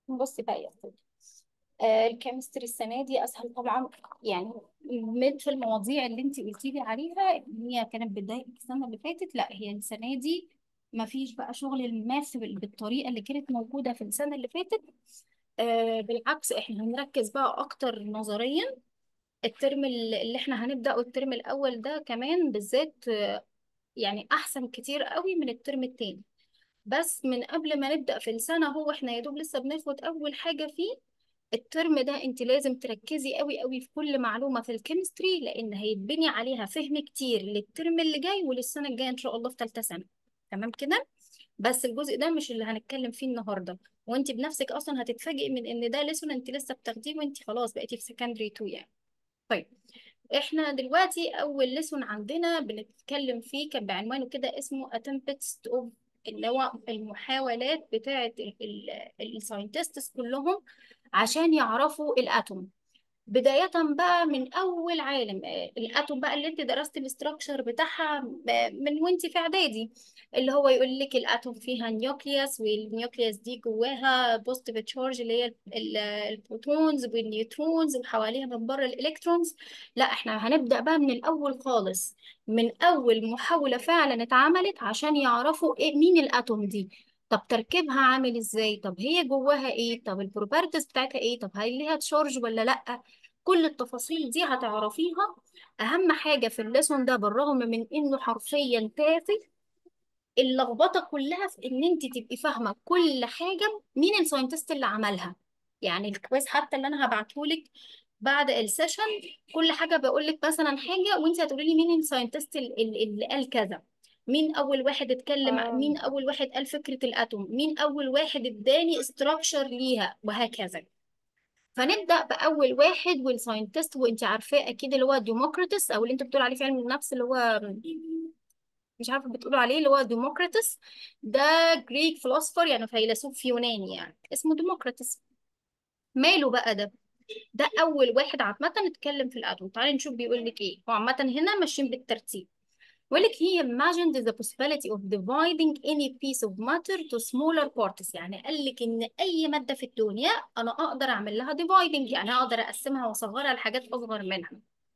بصي بقى يا ستي آه الكيمستري السنه دي اسهل طبعا يعني من في المواضيع اللي انت قلتي لي عليها ان هي كانت بتضايقك السنه اللي فاتت لا هي السنه دي ما فيش بقى شغل الماث بال- بالطريقه اللي كانت موجوده في السنه اللي فاتت آه بالعكس احنا هنركز بقى اكتر نظريا الترم اللي اللي احنا هنبداه الترم الاول ده كمان بالذات آه، يعني احسن كتير قوي من الترم التاني بس من قبل ما نبدأ في السنة هو احنا يا دوب لسه بناخد أول حاجة فيه الترم ده انت لازم تركزي قوي قوي في كل معلومة في الكيمستري لأن هيتبني عليها فهم كتير للترم اللي جاي وللسنة الجاية إن شاء الله في ثالثة سنة تمام كده بس الجزء ده مش اللي هنتكلم فيه النهاردة وانت بنفسك أصلا هتتفاجئي من إن ده لسه انت لسه بتاخديه وانت خلاص بقيتي في سكندري 2 يعني طيب احنا دلوقتي اول ليسون عندنا بنتكلم فيه كان بعنوانه كده اسمه A Tempest of اللي هو المحاولات بتاعه الساينتستس كلهم عشان يعرفوا الاتوم بداية بقى من أول عالم آه، الأتوم بقى اللي أنت درست الاستراكشر بتاعها ب- من وأنت في إعدادي اللي هو يقول لك الأتوم فيها نيوكليوس والنيوكليوس دي جواها بوزيتيف تشارج اللي هي ال- ال- البروتونز والنيوترونز وحواليها من بره الإلكترونز لا إحنا هنبدأ بقى من الأول خالص من أول محاولة فعلا اتعملت عشان يعرفوا إيه مين الأتوم دي طب تركيبها عامل ازاي طب هي جواها ايه طب البروبرتيز بتاعتها ايه طب هل ليها تشارج ولا لا كل التفاصيل دي هتعرفيها اهم حاجه في الليسون ده بالرغم من انه حرفيا تافه اللخبطه كلها في ان انت تبقي فاهمه كل حاجه مين الساينتست اللي عملها يعني الكويز حتى اللي انا هبعتهولك بعد السيشن كل حاجه بقول لك مثلا حاجه وانت هتقولي لي مين الساينتست ال- ال- اللي قال كذا مين اول واحد اتكلم اه مين اول واحد قال فكره الاتوم مين اول واحد اداني استراكشر ليها وهكذا فنبدأ بأول واحد والساينتست وانت عارفاه أكيد اللي هو ديموكريتس أو اللي انت بتقول عليه في علم النفس اللي هو مش عارفة بتقولوا عليه اللي هو ديموكريتس ده جريك فلوسفر يعني فيلسوف يوناني يعني اسمه ديموكريتس ماله بقى ده ده أول واحد عامة اتكلم في الأتوم تعالي نشوف بيقول لك إيه هو عامة هنا ماشيين بالترتيب بيقول لك he imagined the possibility of dividing any piece of matter to smaller parts يعني قال لك ان اي ماده في الدنيا انا اقدر اعمل لها dividing يعني اقدر اقسمها واصغرها لحاجات اصغر منها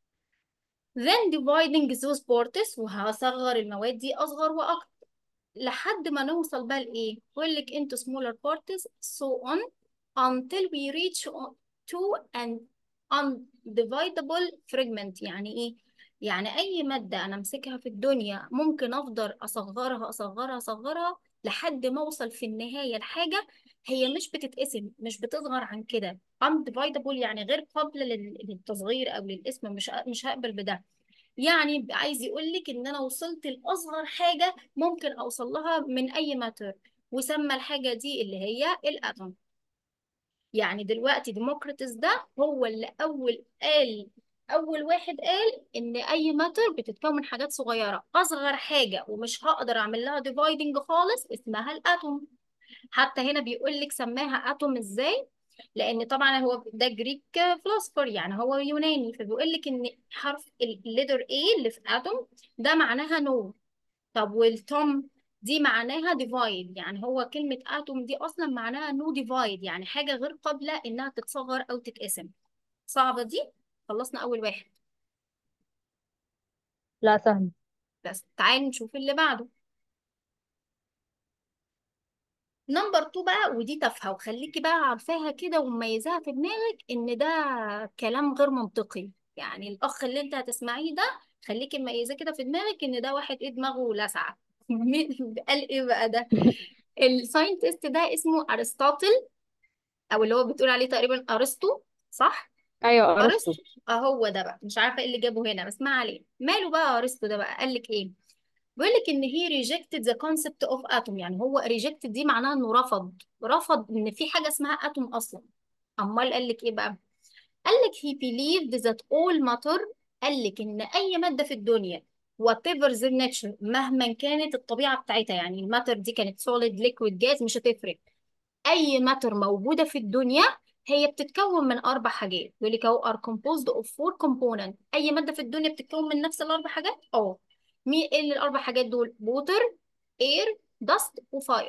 then dividing those parts وهصغر المواد دي اصغر واكتر لحد ما نوصل بقى لايه بيقول لك into smaller parts so on until we reach to an undividable fragment يعني ايه يعني اي مادة انا امسكها في الدنيا ممكن افضل اصغرها اصغرها اصغرها لحد ما اوصل في النهاية لحاجة هي مش بتتقسم مش بتصغر عن كده undividable يعني غير قابلة لل- للتصغير او للقسم مش مش هقبل بده يعني عايز يقول لك ان انا وصلت لاصغر حاجة ممكن اوصل لها من اي ماتر وسمى الحاجة دي اللي هي الاتوم يعني دلوقتي ديموكريتس ده هو اللي اول قال اول واحد قال ان اي ماتر بتتكون من حاجات صغيره اصغر حاجه ومش هقدر اعمل لها ديفايدنج خالص اسمها الاتوم حتى هنا بيقول لك سماها اتوم ازاي لان طبعا هو ده جريك فلوسفر يعني هو يوناني فبيقول لك ان حرف الليتر A اللي في اتوم ده معناها نو طب والتوم دي معناها ديفايد يعني هو كلمة اتوم دي اصلا معناها نو ديفايد يعني حاجة غير قابلة انها تتصغر او تتقسم صعبة دي خلصنا اول واحد لا سهل بس تعالي نشوف اللي بعده نمبر 2 بقى ودي تافهة وخليكي بقى عارفاها كده ومميزاها في دماغك ان ده كلام غير منطقي يعني الاخ اللي انت هتسمعيه ده خليكي مميزاه كده في دماغك ان ده واحد ايه دماغه لسعة مين- قال ايه بقى ده الساينتست ده اسمه ارسطاطل او اللي هو بتقول عليه تقريبا ارسطو صح ايوه ارسطو ارسطو اهو ده بقى مش عارفه ايه اللي جابه هنا بس ما عليه ماله بقى ارسطو ده بقى قال لك ايه بيقول لك ان هي rejected the concept of atom يعني هو rejected دي معناها انه رفض رفض ان في حاجه اسمها اتوم اصلا امال قال لك ايه بقى قال لك he believed that all matter قال لك ان اي ماده في الدنيا whatever the nature مهما كانت الطبيعه بتاعتها يعني الماتر دي كانت solid liquid gas مش هتفرق اي ماتر موجوده في الدنيا هي بتتكون من اربع حاجات يقول لك اهو are composed of four components اي ماده في الدنيا بتتكون من نفس الاربع حاجات اه مين ايه اللي الاربع حاجات دول water air dust وفاير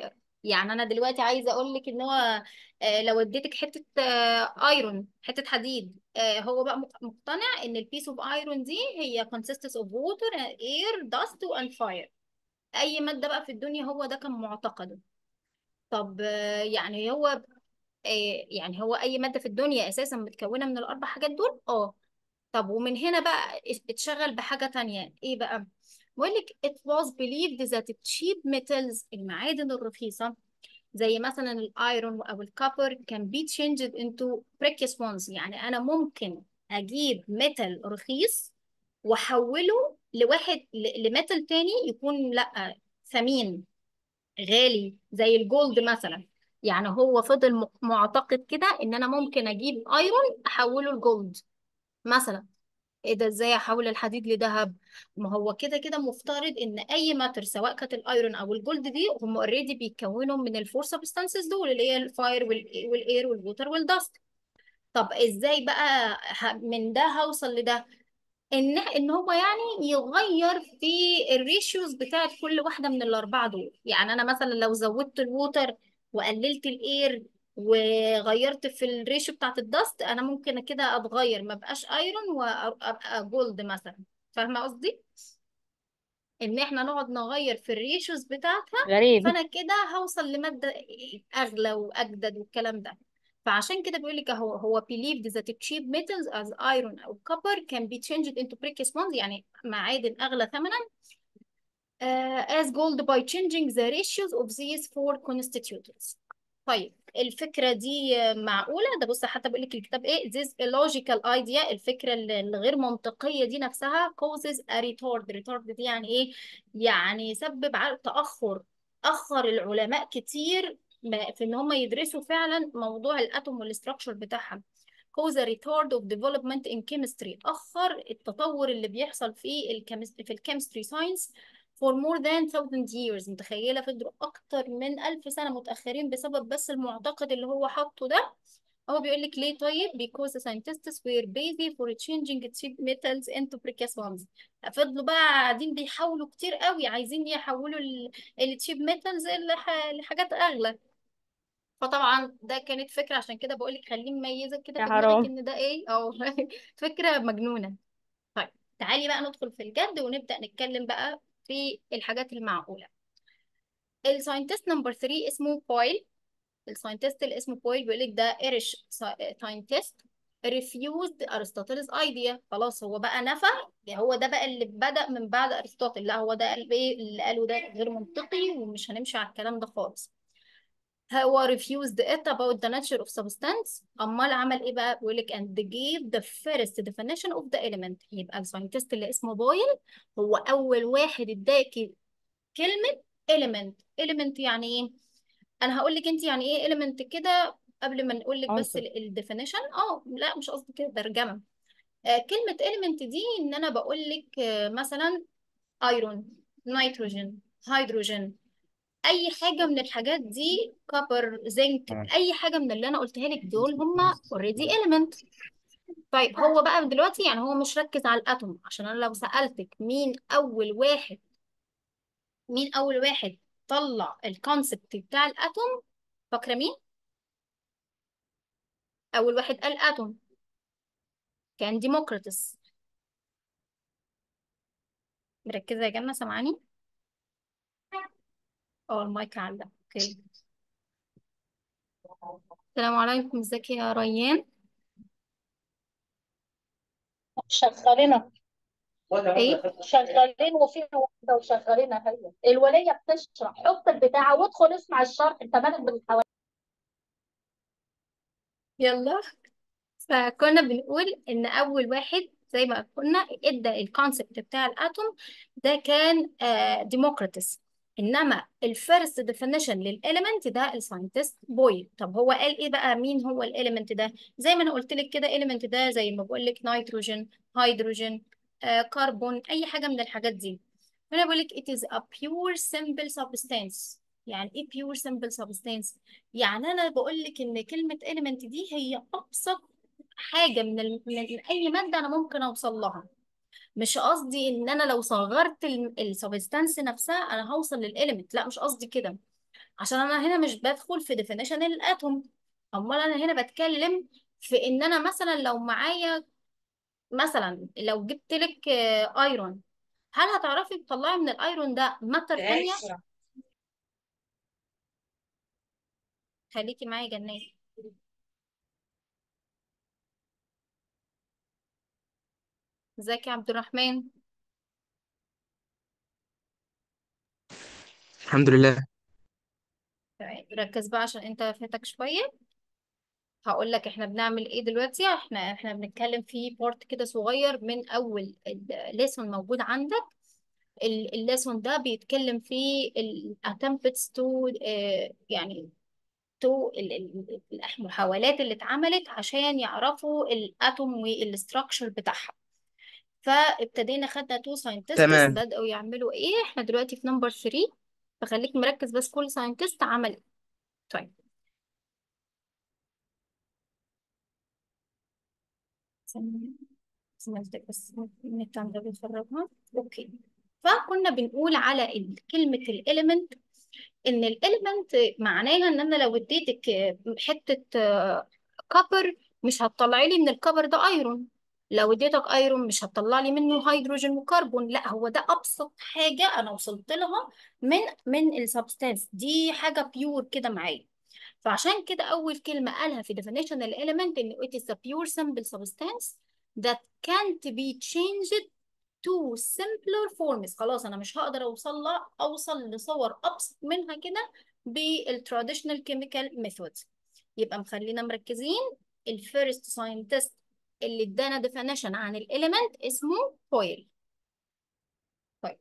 يعني انا دلوقتي عايزه اقول لك ان هو آه، لو اديتك حته آه، ايرون حته حديد آه، هو بقى مق- مقتنع ان البيس اوف ايرون دي هي consists of water air dust and fire اي ماده بقى في الدنيا هو ده كان معتقده طب آه، يعني هو آه، يعني هو اي ماده في الدنيا اساسا متكونه من الاربع حاجات دول اه طب ومن هنا بقى اتشغل بحاجه تانية ايه بقى بقول لك it was believed that cheap metals المعادن الرخيصه زي مثلا الايرون او الكوبر can be changed into precious ones يعني انا ممكن اجيب ميتال رخيص واحوله لواحد ل- لميتال تاني يكون لا ثمين غالي زي الجولد مثلا يعني هو فضل م- معتقد كده ان انا ممكن اجيب ايرون احوله لجولد مثلا ايه ده ازاي احول الحديد لذهب ما هو كده كده مفترض ان اي ماتر سواء كانت الايرون او الجولد دي هم اوريدي بيتكونوا من الفور سبستانسز دول اللي هي الفاير والاير والووتر والدست طب ازاي بقى ه- من ده هوصل لده ان ان هو يعني يغير في الريشيوز بتاعت كل واحده من الاربعه دول يعني انا مثلا لو زودت الووتر وقللت الاير وغيرت في الريشيو بتاعت الدست انا ممكن كده اتغير ما بقاش ايرون وابقى جولد مثلا فاهمه قصدي ان احنا نقعد نغير في الريشيوز بتاعتها غريب فانا كده هوصل لماده اغلى واجدد والكلام ده فعشان كده بيقول لك هو هو believed that cheap metals as iron او copper can be changed into precious ones يعني معادن اغلى ثمنا uh, as gold by changing the ratios of these four constituents طيب الفكرة دي معقولة ده بص حتى بقول لك الكتاب ايه this illogical idea الفكرة الغير منطقية دي نفسها causes a retard retard دي يعني ايه يعني يسبب ع- تأخر أخر العلماء كتير ما- في ان هم يدرسوا فعلا موضوع الاتوم والاستراكشر بتاعها cause a retard of development in chemistry أخر التطور اللي بيحصل في الكيمستري في الكيمستري ساينس for more than thousand years متخيلة فضلوا أكتر من ألف سنة متأخرين بسبب بس المعتقد اللي هو حاطه ده هو بيقول لك ليه طيب because the scientists were busy for changing cheap metals into precious ones فضلوا بقى قاعدين بيحاولوا كتير قوي عايزين يحولوا التشيب ميتالز لحاجات أغلى فطبعا ده كانت فكرة عشان كده بقول لك خليه مميزة كده يا في دماغك حرام إن ده إيه أو فكرة مجنونة طيب تعالي بقى ندخل في الجد ونبدأ نتكلم بقى في الحاجات المعقولة الساينتست نمبر 3 اسمه بويل الساينتست اللي اسمه بويل بيقول لك ده ايرش ساينتست refused ارسطوطل's idea خلاص هو بقى نفى يعني هو ده بقى اللي بدأ من بعد ارسطوطل لا هو ده قال ايه اللي قاله ده غير منطقي ومش هنمشي على الكلام ده خالص هو refused it about the nature of substance امال عمل ايه بقى بيقول لك and gave the first definition of the element يبقى الساينتست اللي اسمه بويل هو اول واحد اداكي كلمة element element يعني ايه انا هقول لك انت يعني ايه element كده قبل ما نقول لك بس عنصر الديفينيشن اه لا مش قصدي كده ترجمة آه كلمة element دي ان انا بقول لك آه مثلا ايرون نيتروجين هيدروجين اي حاجه من الحاجات دي كوبر زنك آه. اي حاجه من اللي انا قلتها لك دول هم اوريدي element طيب هو بقى دلوقتي يعني هو مش ركز على الاتوم عشان انا لو سالتك مين اول واحد مين اول واحد طلع الكونسبت بتاع الاتوم فاكره مين اول واحد قال اتوم كان ديموكريتس مركزه يا جنة سامعاني اه المايك علق اوكي السلام عليكم ازيك يا ريان شغالينها ايه شغالين وفي واحده وشغالينها هي الوليه بتشرح حط البتاع وادخل اسمع الشرح انت مالك بالحوالي يلا فكنا بنقول ان اول واحد زي ما قلنا ادى الكونسبت بتاع الاتوم ده كان ديموكريتس انما الفيرست ديفينيشن للاليمنت ده الساينتست بويل طب هو قال ايه بقى مين هو الاليمنت ده زي ما انا قلت لك كده اليمنت ده زي ما بقول لك نيتروجين هيدروجين آه، كربون اي حاجه من الحاجات دي فانا بقول لك it is a pure simple substance يعني ايه pure simple substance يعني انا بقول لك ان كلمه element دي هي ابسط حاجه من, ال... من اي ماده انا ممكن اوصل لها مش قصدي ان انا لو صغرت السبستانس نفسها انا هوصل للإليمنت لا مش قصدي كده عشان انا هنا مش بدخل في definition الاتوم امال انا هنا بتكلم في ان انا مثلا لو معايا مثلا لو جبت لك ايرون هل هتعرفي تطلعي من الايرون ده ماتر تانية خليكي معايا جنات ازيك يا عبد الرحمن الحمد لله تمام ركز بقى عشان انت فاتك شوية هقول لك احنا بنعمل ايه دلوقتي احنا احنا بنتكلم في بارت كده صغير من اول الليسون موجود عندك الليسون ده بيتكلم في الاتمبتس تو يعني تو المحاولات اللي اتعملت عشان يعرفوا الاتوم والاستراكشر بتاعها فابتدينا خدنا تو ساينتستس تمام بدأوا يعملوا ايه احنا دلوقتي في نمبر 3 فخليك مركز بس كل ساينتست عمل ايه طيب سمعتك بس النت عندك بيتفرجها اوكي فكنا بنقول على ال- كلمة الإليمنت إن الإليمنت معناها إن أنا لو اديتك حتة كبر مش هتطلعي لي من الكبر ده ايرون لو اديتك ايرون مش هتطلع لي منه هيدروجين وكربون لا هو ده ابسط حاجه انا وصلت لها من من السبستانس دي حاجه بيور كده معايا فعشان كده اول كلمه قالها في definition element ان it is a pure simple substance that can't be changed to simpler forms خلاص انا مش هقدر اوصل لها اوصل لصور ابسط منها كده بالتراديشنال كيميكال ميثودز يبقى مخلينا مركزين الفيرست ساينتست اللي ادانا ديفينيشن عن الاليمنت اسمه بويل طيب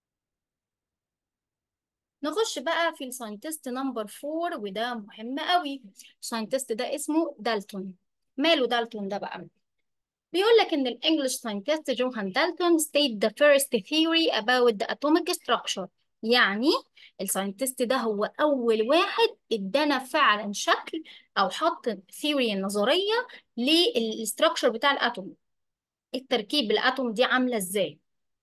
نخش بقى في الساينتست نمبر 4 وده مهم قوي الساينتست ده اسمه دالتون ماله دالتون ده بقى بيقول لك ان الانجليش ساينتست جوهان دالتون state the first theory about the atomic structure يعني الساينتست ده هو اول واحد ادانا فعلا شكل او حط ثيوري النظريه للستراكشر بتاع الاتوم التركيب الاتوم دي عامله ازاي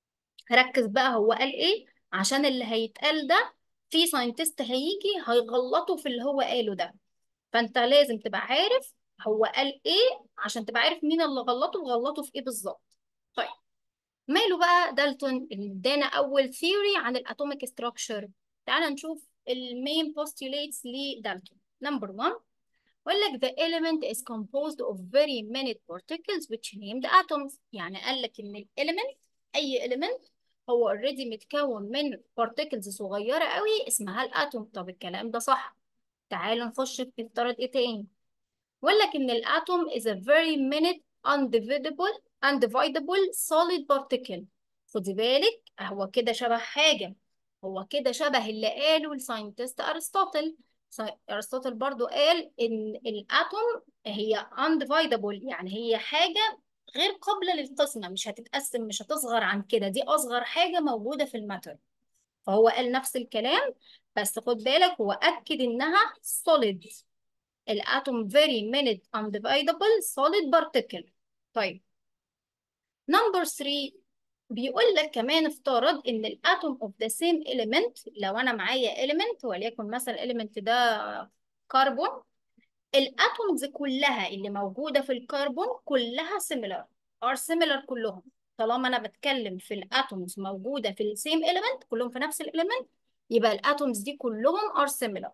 ركز بقى هو قال ايه عشان اللي هيتقال ده في ساينتست هيجي هيغلطوا في اللي هو قاله ده فانت لازم تبقى عارف هو قال ايه عشان تبقى عارف مين اللي غلطه وغلطه في ايه بالظبط طيب ماله بقى دالتون اللي ادانا اول ثيوري عن الاتوميك ستراكشر تعال نشوف المين postulates لدالتون نمبر 1 يقول لك the element is composed of very many particles which named atoms يعني قال لك ان element اي element هو already متكون من particles صغيره قوي اسمها الاتوم طب الكلام ده صح تعالوا نخش في افتراض ايه تاني بيقول لك ان الاتوم is a very minute undividable undividable solid particle خدي بالك هو كده شبه حاجه هو كده شبه اللي قاله الساينتست ارسطوطل ساي- ارسطوطل برضو قال ان الاتوم هي undividable يعني هي حاجه غير قابله للقسمه مش هتتقسم مش هتصغر عن كده دي اصغر حاجه موجوده في الماتر فهو قال نفس الكلام بس خد بالك هو اكد انها solid الاتوم very minute undividable solid particle طيب نمبر 3 بيقول لك كمان افترض ان الاتوم اوف ذا سيم element لو انا معايا element وليكن مثلا element ده كربون الاتومز كلها اللي موجوده في الكربون كلها similar are similar كلهم طالما انا بتكلم في الاتومز موجوده في السيم element كلهم في نفس الاليمنت يبقى الاتومز دي كلهم are similar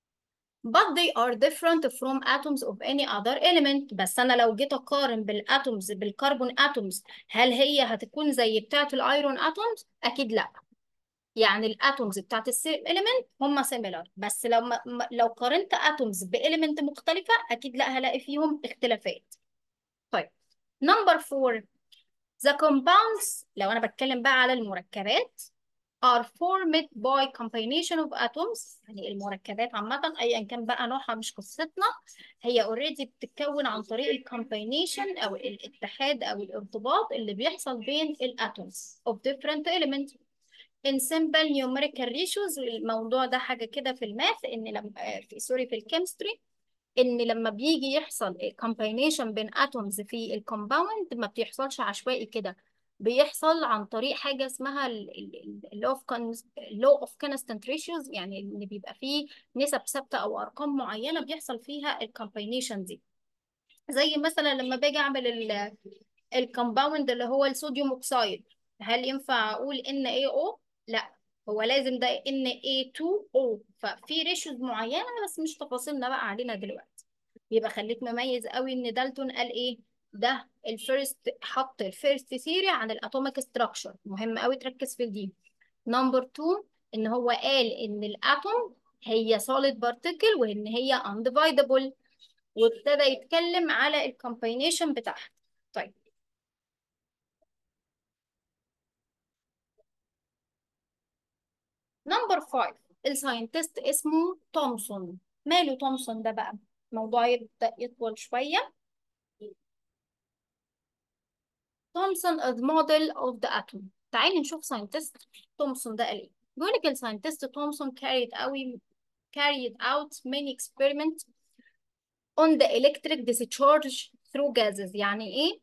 but they are different from atoms of any other element بس انا لو جيت اقارن بالاتومز بالكربون اتومز هل هي هتكون زي بتاعه الايرون اتومز اكيد لا يعني الاتومز بتاعت السيم اليمنت هم سيميلار بس لو ما ما- لو قارنت اتومز باليمنت مختلفه اكيد لا هلاقي فيهم اختلافات طيب نمبر 4 the compounds لو انا بتكلم بقى على المركبات are formed by combination of atoms يعني المركبات عامة أيا كان بقى نوعها مش قصتنا هي already بتتكون عن طريق الكومبينيشن أو الاتحاد أو الارتباط اللي بيحصل بين الاتومز of different elements in simple numerical ratios الموضوع ده حاجة كده في الماث إن لما في سوري في الكيمستري إن لما بيجي يحصل combination بين atoms في الكومباوند ما بيحصلش عشوائي كده بيحصل عن طريق حاجة اسمها اللو اوف لو اوف كونستانت ريشيوز يعني اللي بيبقى فيه نسب ثابتة أو أرقام معينة بيحصل فيها الكومباينيشن دي زي مثلا لما باجي أعمل الكومباوند اللي هو الصوديوم اوكسايد هل ينفع أقول ان اي او؟ لا هو لازم ده ان اي 2 او ففي ريشيوز معينة بس مش تفاصيلنا بقى علينا دلوقتي يبقى خليك مميز قوي ان دالتون قال ايه ده الفيرست حط الفيرست ثيري عن الاتوميك ستراكشر مهم قوي تركز في دي نمبر 2 ان هو قال ان الاتوم هي solid particle وان هي undividable وابتدى يتكلم على الكومباينيشن بتاعها طيب نمبر 5 الساينتست اسمه تومسون ماله تومسون ده بقى الموضوع يبدأ يطول شوية تومسون is model of the atom تعالي نشوف ساينتست تومسون ده قال ايه بيقول لك الساينتست تومسون carried قوي carried out many experiments on the electric discharge through gases يعني ايه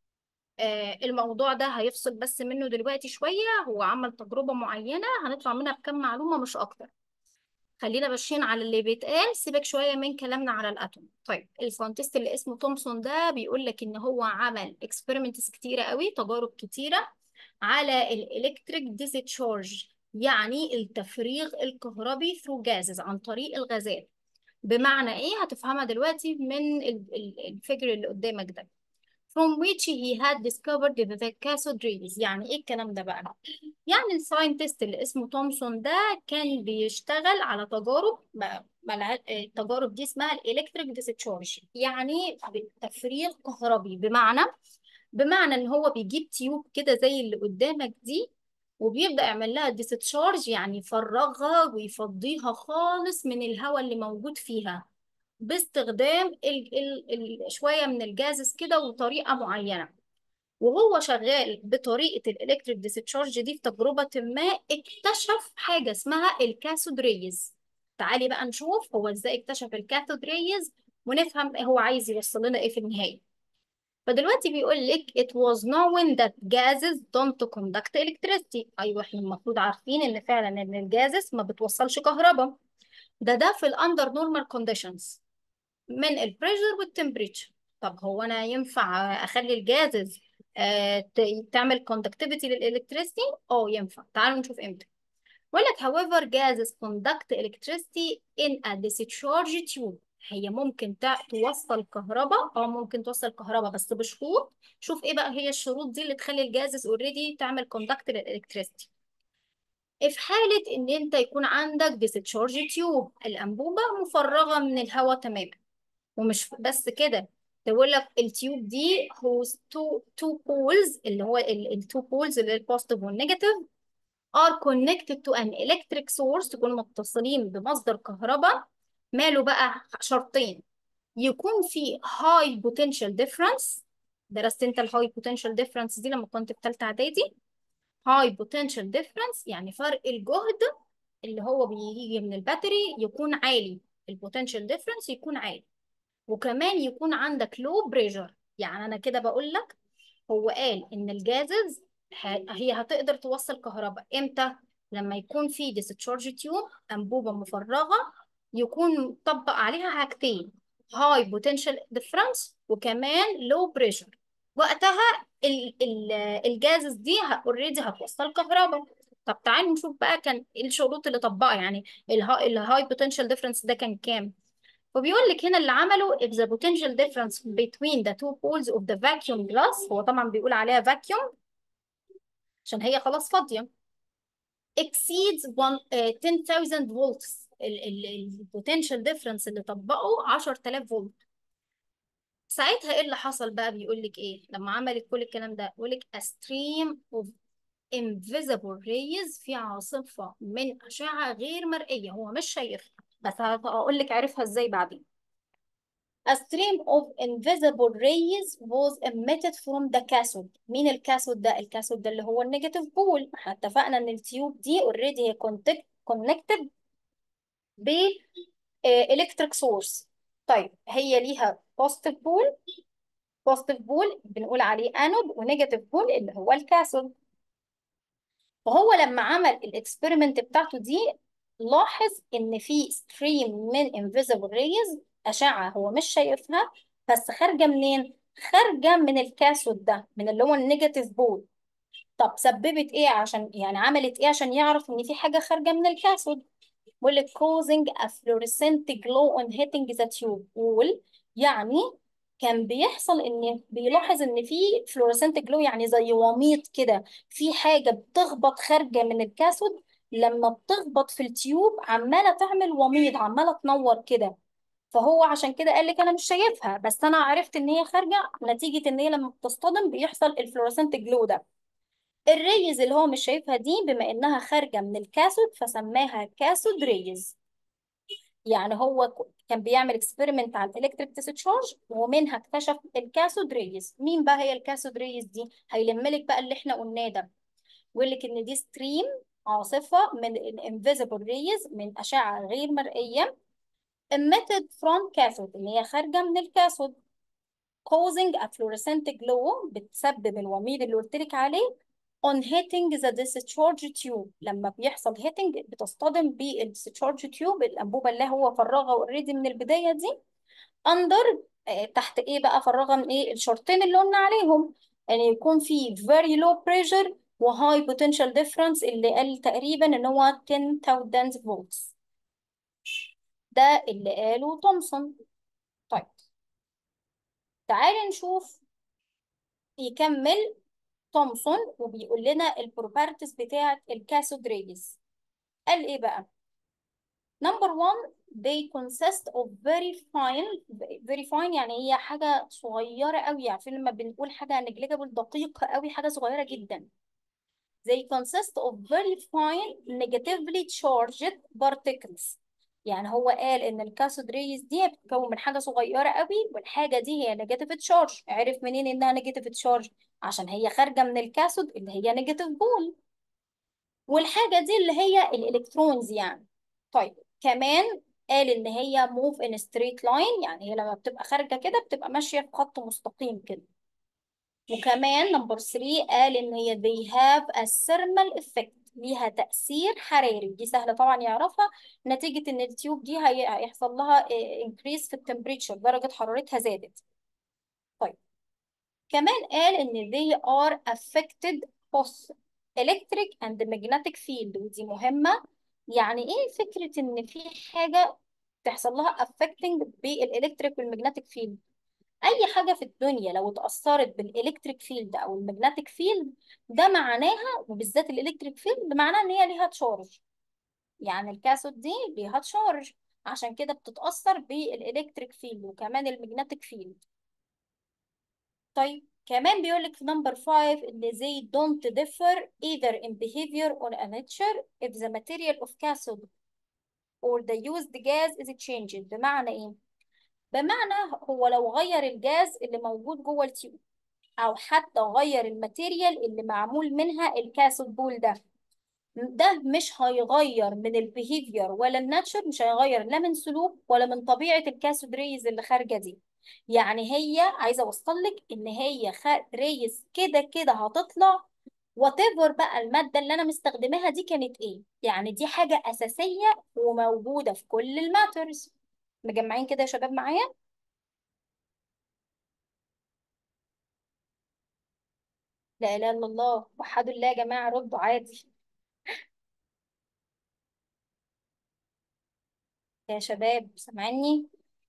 آه الموضوع ده هيفصل بس منه دلوقتي شوية هو عمل تجربة معينة هنطلع منها بكم معلومة مش أكتر خلينا ماشيين على اللي بيتقال سيبك شوية من كلامنا على الأتوم طيب الساينتست اللي اسمه تومسون ده بيقول لك إن هو عمل اكسبيرمنتس كتيرة قوي تجارب كتيرة على الإلكتريك ديسشارج يعني التفريغ الكهربي ثرو جازز عن طريق الغازات بمعنى إيه هتفهمها دلوقتي من الفكر اللي قدامك ده from which he had discovered the cathode rays يعني ايه الكلام ده بقى يعني الساينتست اللي اسمه تومسون ده كان بيشتغل على تجارب التجارب دي اسمها الالكتريك ديسشارج يعني تفريغ كهربي بمعنى بمعنى ان هو بيجيب تيوب كده زي اللي قدامك دي وبيبدأ يعمل لها ديسشارج يعني يفرغها ويفضيها خالص من الهواء اللي موجود فيها باستخدام ال ال ال شوية من الجازز كده وطريقة معينة وهو شغال بطريقة الإلكتريك ديسشارج دي في تجربة ما اكتشف حاجة اسمها الكاثود ريز تعالي بقى نشوف هو ازاي اكتشف الكاثود ريز ونفهم هو عايز يوصل لنا ايه في النهاية فدلوقتي بيقول لك it was known that gases don't conduct electricity ايوه احنا المفروض عارفين ان فعلا ان الجازز ما بتوصلش كهرباء ده ده في الاندر نورمال كونديشنز من البريشر والتمبريتشر طب هو انا ينفع اخلي الجازز آه تعمل كوندكتيفيتي للالكتريسيتي اه ينفع تعالوا نشوف امتى بيقول لك however gases conduct electricity in a discharge tube هي ممكن توصل كهرباء اه ممكن توصل كهرباء بس بشروط شوف ايه بقى هي الشروط دي اللي تخلي الجازز اوريدي تعمل كوندكت للالكتريسيتي في حالة إن أنت يكون عندك discharge تيوب الأنبوبة مفرغة من الهواء تماما ومش بس كده تقول لك التيوب دي هوز تو تو بولز اللي هو التو بولز اللي البوزيتيف والنيجاتيف are connected to an electric source تكونوا متصلين بمصدر كهرباء ماله بقى شرطين يكون في high potential difference درست انت الهاي potential difference دي لما كنت في ثالثه اعدادي high potential difference يعني فرق الجهد اللي هو بيجي من الباتري يكون عالي البوتنشال ديفرنس يكون عالي وكمان يكون عندك لو بريشر يعني انا كده بقول لك هو قال ان الجازز هي هتقدر توصل كهرباء امتى لما يكون في ديسشارج تيوب انبوبه مفرغه يكون طبق عليها حاجتين هاي بوتنشال ديفرنس وكمان لو بريشر وقتها ال ال الجازز دي اوريدي هتوصل كهرباء طب تعالوا نشوف بقى كان ايه الشروط اللي طبقها يعني الهاي بوتنشال ديفرنس ده كان كام وبيقول لك هنا اللي عمله if the potential difference between the two poles of the vacuum glass هو طبعا بيقول عليها vacuum عشان هي خلاص فاضية exceeds one, uh, 10,000 volts البوتنشال ديفرنس اللي طبقه 10000 فولت ساعتها ايه اللي حصل بقى بيقول لك ايه لما عملت كل الكلام ده بيقول لك a stream of invisible rays في عاصفة من أشعة غير مرئية هو مش شايفها بس هقول لك عرفها ازاي بعدين A stream of invisible rays was emitted from the cathode. مين الكاثود ده؟ الكاثود ده اللي هو النيجاتيف بول. احنا اتفقنا ان التيوب دي اوريدي هي connected ب electric source. طيب هي ليها positive بول بوزيتيف بول بنقول عليه انود ونيجاتيف بول اللي هو الكاثود فهو لما عمل الاكسبيرمنت بتاعته دي لاحظ ان في ستريم من انفيزبل ريز اشعه هو مش شايفها بس خارجه منين خارجه من الكاثود ده من اللي هو النيجاتيف بول طب سببت ايه عشان يعني عملت ايه عشان يعرف ان في حاجه خارجه من الكاثود بيقول لك causing a fluorescent glow on hitting the tube وول يعني كان بيحصل ان بيلاحظ ان في fluorescent glow يعني زي وميض كده في حاجه بتخبط خارجه من الكاثود لما بتخبط في التيوب عماله تعمل وميض عماله تنور كده فهو عشان كده قال لك انا مش شايفها بس انا عرفت ان هي خارجه نتيجه ان هي لما بتصطدم بيحصل الفلورسنت جلو ده الريز اللي هو مش شايفها دي بما انها خارجه من الكاثود فسماها كاثود ريز يعني هو ك- كان بيعمل اكسبيرمنت على الالكتريك ديسشارج ومنها اكتشف الكاثود ريز مين بقى هي الكاثود ريز دي هيلم لك بقى اللي احنا قلناه ده ويقول لك ان دي ستريم عاصفه من الانفيزبل ريز من اشعه غير مرئيه emitted from cathode اللي هي خارجه من الكاثود causing a fluorescent glow بتسبب الوميض اللي قلت لك عليه on hitting the discharge tube لما بيحصل hitting بتصطدم بالdischarge tube الانبوبه اللي هو فرغها اوريدي من البدايه دي under آه، تحت ايه بقى فرغها من ايه الشرطين اللي قلنا عليهم ان يعني يكون في very low pressure و high potential difference اللي قال تقريبا ان هو 10000 volts ده اللي قاله تومسون طيب تعالي نشوف يكمل تومسون وبيقول لنا البروبرتيز بتاعة الكاثود ريز قال ايه بقى number one they consist of very fine very fine يعني هي حاجة صغيرة قوي عارفين لما بنقول حاجة negligible دقيقة قوي حاجة صغيرة جدا they consist of very fine negatively charged particles يعني هو قال ان الكاثود ريز دي بتتكون من حاجه صغيره قوي والحاجه دي هي نيجاتيف تشارج عرف منين انها نيجاتيف تشارج عشان هي خارجه من الكاثود اللي هي نيجاتيف بول والحاجه دي اللي هي الالكترونز يعني طيب كمان قال ان هي موف ان ستريت لاين يعني هي لما بتبقى خارجه كده بتبقى ماشيه في خط مستقيم كده وكمان نمبر 3 قال ان هي they have a thermal effect ليها تأثير حراري دي سهلة طبعا يعرفها نتيجة ان التيوب دي هي- هيحصل لها increase في التمبريتشر درجة حرارتها زادت طيب كمان قال ان they are affected both electric and magnetic field ودي مهمة يعني ايه فكرة ان في حاجة تحصل لها affecting بالالكتريك والمagnetic field اي حاجه في الدنيا لو اتاثرت بالالكتريك فيلد او المagnetic فيلد ده معناها وبالذات الالكتريك فيلد معناها ان هي ليها تشارج يعني الكاثود دي ليها تشارج عشان كده بتتاثر بالالكتريك فيلد وكمان المagnetic فيلد طيب كمان بيقول لك في نمبر 5 ان they don't differ either in behavior or a nature if the material of cathode or the used gas is changed بمعنى ايه بمعنى هو لو غير الجاز اللي موجود جوه التيوب او حتى غير الماتيريال اللي معمول منها الكاثود بول ده ده مش هيغير من البيهيفير ولا الناتشر مش هيغير لا من سلوك ولا من طبيعة الكاثود ريز اللي خارجة دي يعني هي عايزة اوصل لك ان هي خ- ريز كده كده هتطلع وات ايفر بقى المادة اللي انا مستخدماها دي كانت ايه يعني دي حاجة اساسية وموجودة في كل الماترز مجمعين كده يا شباب معايا لا اله الا الله وحدوا الله يا جماعة ردوا عادي يا شباب سامعني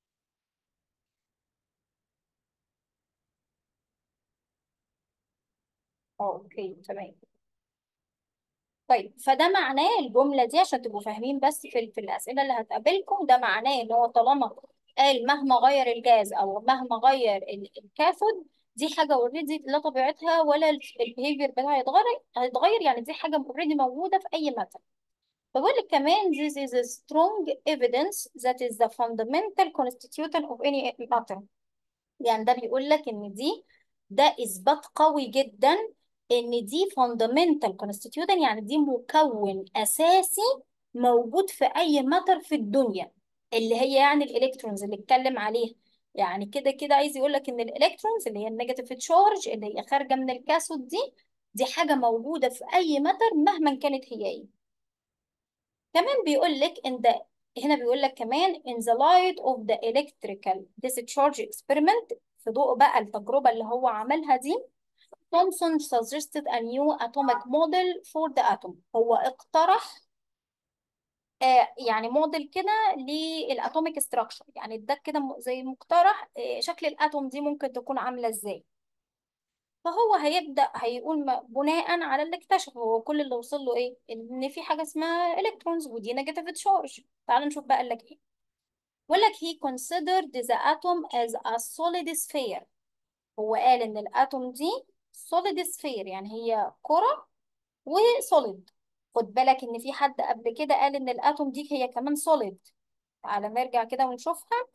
اه اوكي تمام طيب فده معناه الجملة دي عشان تبقوا فاهمين بس في, في الأسئلة اللي هتقابلكم ده معناه ان هو طالما قال مهما غير الجاز او مهما غير ال- الكاثود دي حاجة اوريدي لا طبيعتها ولا البيهيفير بتاعها هيتغير هيتغير يعني دي حاجة اوريدي موجودة في أي مادة بقول لك كمان this is a strong evidence that is the fundamental constituent of any matter يعني ده بيقول لك ان دي ده اثبات قوي جدا ان دي fundamental constituent يعني دي مكون اساسي موجود في اي ماتر في الدنيا اللي هي يعني الالكترونز اللي اتكلم عليها يعني كده كده عايز يقول لك ان الالكترونز اللي هي النيجاتيف تشارج اللي هي خارجه من الكاثود دي دي حاجه موجوده في اي ماتر مهما كانت هي ايه كمان بيقول لك ان ده هنا بيقول لك كمان in the light of the electrical discharge experiment في ضوء بقى التجربه اللي هو عملها دي تومسون suggested a new atomic model for the atom هو اقترح آه يعني موديل كده للاتوميك ستراكشر يعني ده كده م- زي مقترح آه شكل الاتوم دي ممكن تكون عامله ازاي فهو هيبدا هيقول م- بناء على اللي اكتشفه هو كل اللي وصل له ايه ان في حاجه اسمها الكترونز ودي نيجاتيف تشارج تعال نشوف بقى قال لك ايه بيقول لك he considered the atom as a solid sphere هو قال ان الاتوم دي solid sphere يعني هي كره وسوليد خد بالك ان في حد قبل كده قال ان الاتوم دي هي كمان سوليد تعالى نرجع كده ونشوفها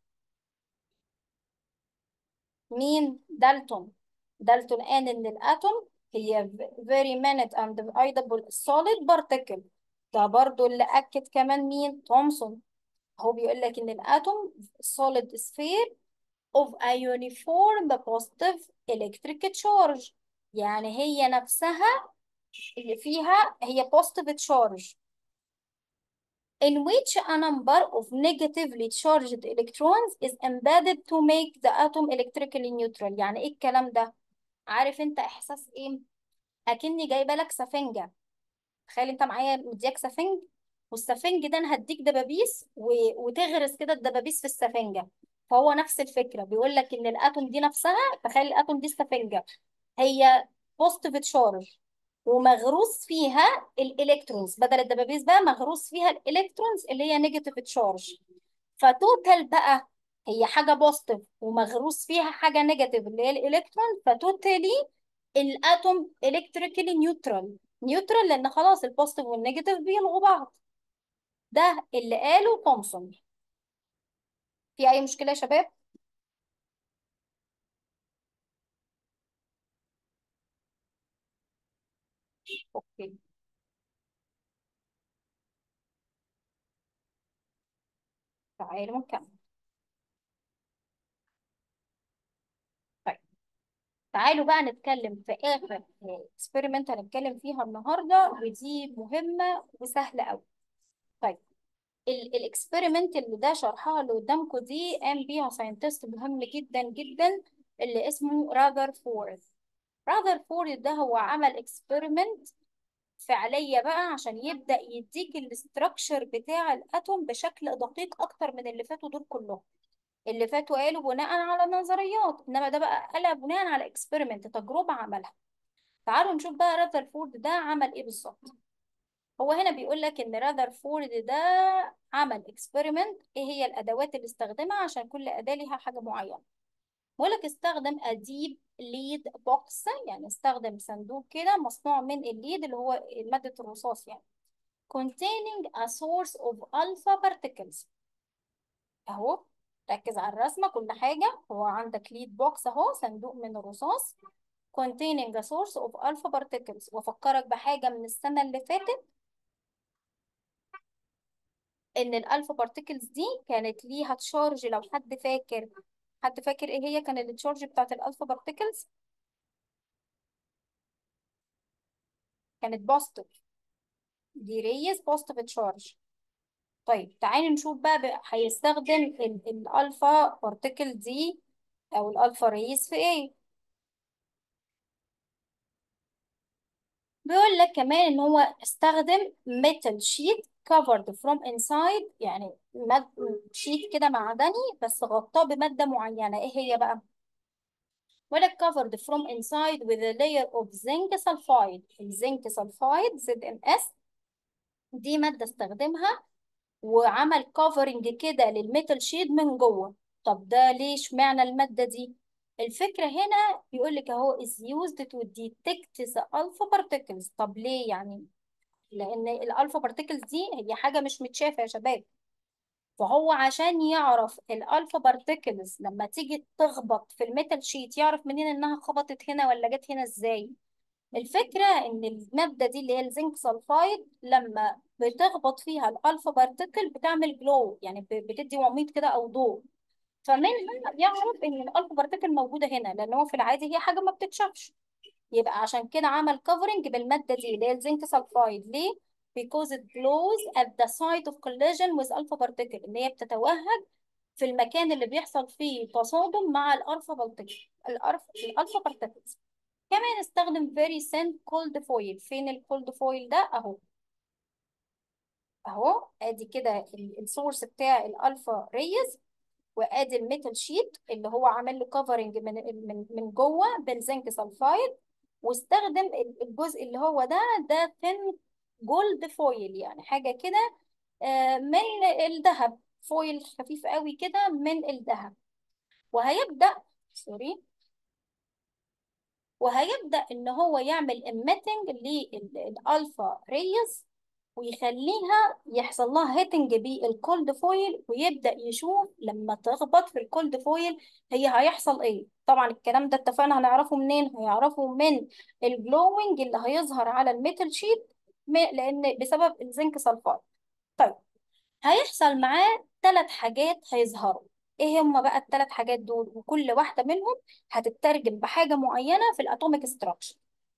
مين دالتون دالتون قال ان الاتوم هي very minute and divisible solid particle ده برضو اللي اكد كمان مين تومسون هو بيقول لك ان الاتوم solid sphere of a uniform positive electric charge يعني هي نفسها اللي فيها هي positive charge in which a number of negatively charged electrons is embedded to make the atom electrically neutral يعني ايه الكلام ده عارف انت احساس ايه اكني جايبه لك سفنجه تخيل انت معايا مدياك سفنج والسفنج ده انا هديك دبابيس و... وتغرس كده الدبابيس في السفنجه فهو نفس الفكره بيقول لك ان الاتوم دي نفسها تخيل الاتوم دي السفنجه هي بوزيتيف تشارج ومغروس فيها الالكترونز بدل الدبابيس بقى مغروس فيها الالكترونز اللي هي نيجاتيف تشارج فتوتال بقى هي حاجه بوزيتيف ومغروس فيها حاجه نيجاتيف اللي هي الالكترون فتوتالي الاتوم الكتريكالي نيوترال نيوترال لان خلاص البوزيتيف والنيجاتيف بيلغوا بعض ده اللي قاله تومسون في اي مشكله يا شباب اوكي تعالوا نكمل طيب تعالوا بقى نتكلم في اخر اكسبيرمنت هنتكلم فيها النهارده ودي مهمه وسهله قوي طيب الاكسبيرمنت اللي ده شرحها اللي قدامكم دي قام بيها ساينتست مهم جدا جدا اللي اسمه راذرفورد راذرفورد ده هو عمل اكسبيرمنت فعلية بقى عشان يبدأ يديك الاستراكشر بتاع الاتوم بشكل دقيق اكتر من اللي فاتوا دول كلهم اللي فاتوا قالوا بناء على نظريات انما ده بقى قال بناء على اكسبيرمنت تجربة عملها تعالوا نشوف بقى راذرفورد ده عمل ايه بالظبط هو هنا بيقول لك ان راذرفورد ده عمل اكسبيرمنت ايه هي الادوات اللي استخدمها عشان كل اداة ليها حاجة معينة بيقول لك استخدم اديب ليد بوكس يعني استخدم صندوق كده مصنوع من الليد اللي هو مادة الرصاص يعني containing a source of alpha particles اهو ركز على الرسمة كل حاجة هو عندك ليد بوكس اهو صندوق من الرصاص containing a source of alpha particles وافكرك بحاجة من السنة اللي فاتت ان الالفا بارتيكلز دي كانت ليها تشارج لو حد فاكر حد فاكر ايه هي كان التشارج بتاعت الالفا بارتيكلز كانت بوزيتيف دي ريز بوزيتيف تشارج طيب تعالي نشوف بقى ب- هيستخدم ال- الالفا بارتيكل دي او الالفا ريز في ايه بيقول لك كمان ان هو استخدم metal sheet covered from inside يعني ماد شيت كده معدني بس غطاه بمادة معينة ايه هي بقى بيقول لك covered from inside with a layer of zinc sulfide الزنك سلفايد ZNS دي مادة استخدمها وعمل كفرنج كده للميتال شيد من جوه طب ده ليش معنى المادة دي الفكرة هنا بيقول لك اهو is used to detect the alpha particles طب ليه يعني لان الالفا بارتيكلز دي هي حاجة مش متشافة يا شباب فهو عشان يعرف الالفا بارتيكلز لما تيجي تخبط في الميتال شيت يعرف منين انها خبطت هنا ولا جت هنا ازاي الفكرة إن المادة دي اللي هي الزنك سلفايد لما بتخبط فيها الألفا بارتيكل بتعمل جلو يعني ب- بتدي وميض كده أو ضوء فمنها يعرف ان الالفا بارتيكل موجوده هنا لان هو في العادي هي حاجه ما بتتشافش يبقى عشان كده عمل كفرنج بالماده دي اللي هي الزنك سلفايد ليه because it glows at the site of collision with alpha particle اللي هي بتتوهج في المكان اللي بيحصل فيه تصادم مع الالفا بارتيكل الالفا الالفا بارتيكلز كمان استخدم very thin cold foil فين الكولد فويل ده اهو اهو ادي كده السورس بتاع الالفا ريز وادي الميتال شيت اللي هو عامل له كفرنج من من من جوه بالزنك سلفايد واستخدم الجزء اللي هو ده ده ثين جولد فويل يعني حاجه كده آه، من الذهب فويل خفيف قوي كده من الذهب وهيبدا سوري وهيبدا ان هو يعمل ايميتنج للالفا ريز ويخليها يحصل لها هيتنج بالكولد فويل ويبدأ يشوف لما تخبط في الكولد فويل هي هيحصل ايه طبعا الكلام ده اتفقنا هنعرفه منين هيعرفه من الجلوينج اللي هيظهر على الميتال شيت م- لان بسبب الزنك سلفايد طيب هيحصل معاه ثلاث حاجات هيظهروا ايه هم بقى الثلاث حاجات دول وكل واحدة منهم هتترجم بحاجة معينة في الاتوميك ستراكشر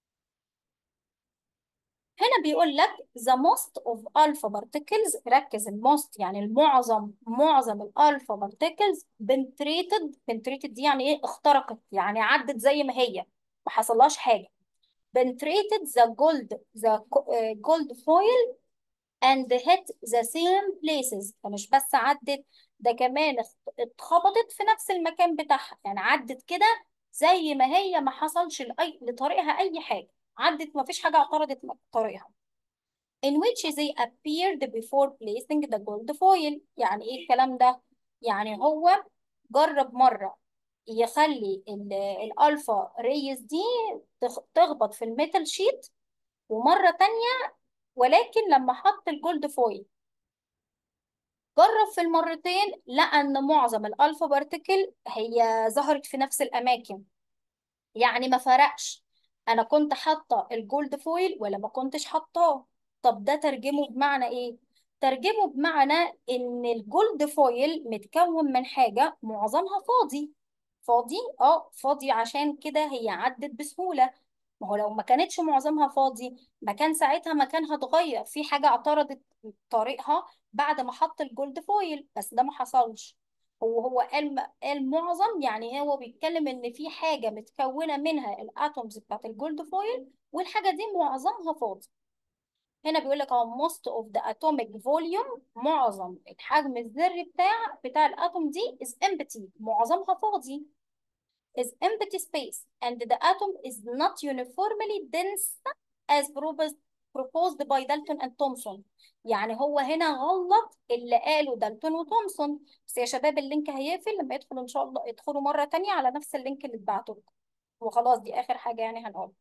هنا بيقول لك the most of alpha particles ركز الموست يعني المعظم معظم الالفا particles penetrated penetrated دي يعني ايه اخترقت يعني عدت زي ما هي ما حصلهاش حاجه penetrated the gold the co- آه، gold foil and hit the same places فمش بس عدت ده كمان اخت- اتخبطت في نفس المكان بتاعها يعني عدت كده زي ما هي ما حصلش لأي لطريقها اي حاجه عدت ما فيش حاجه اعترضت طريقها in which they appeared before placing the gold foil يعني ايه الكلام ده يعني هو جرب مرة يخلي ال- الالفا ريز دي تخ- تخبط في الميتال شيت ومرة تانية ولكن لما حط الجولد فويل جرب في المرتين لقى ان معظم الالفا بارتيكل هي ظهرت في نفس الاماكن يعني ما فرقش انا كنت حاطه الجولد فويل ولا ما كنتش حاطاه طب ده ترجمه بمعنى ايه ترجمه بمعنى ان الجولد فويل متكون من حاجه معظمها فاضي فاضي اه فاضي عشان كده هي عدت بسهوله ما هو لو ما كانتش معظمها فاضي ما كان ساعتها مكانها اتغير في حاجه اعترضت طريقها بعد ما حط الجولد فويل بس ده ما حصلش هو هو قال قال معظم يعني هو بيتكلم ان في حاجه متكونه منها الاتومز بتاعت الجولد فويل والحاجه دي معظمها فاضي هنا بيقول لك اهو most of the atomic volume معظم الحجم الذري بتاع بتاع الاتوم دي is empty معظمها فاضي is empty space and the atom is not uniformly dense as proposed proposed by Dalton and Thomson يعني هو هنا غلط اللي قاله دالتون وتومسون بس يا شباب اللينك هيقفل لما يدخلوا ان شاء الله يدخلوا مرة تانية على نفس اللينك اللي اتبعته لكم وخلاص دي اخر حاجة يعني هنقول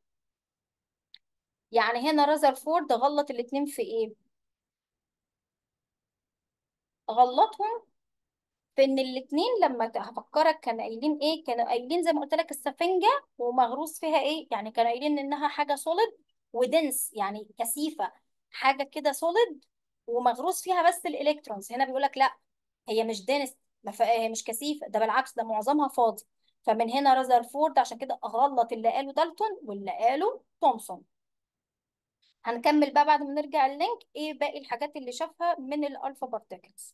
يعني هنا رذرفورد غلط الاتنين في ايه غلطهم في ان الاتنين لما ت- هفكرك كانوا قايلين ايه كانوا قايلين زي ما قلت لك السفنجة ومغروس فيها ايه يعني كانوا قايلين انها حاجة سوليد ودنس يعني كثيفة حاجة كده سوليد ومغروس فيها بس الالكترونز هنا بيقول لك لا هي مش دنس ما ف- هي مش كثيفة ده بالعكس ده معظمها فاضي فمن هنا رذرفورد عشان كده غلط اللي قاله دالتون واللي قاله تومسون هنكمل بقى بعد ما نرجع اللينك ايه باقي الحاجات اللي شافها من الالفا بارتكلز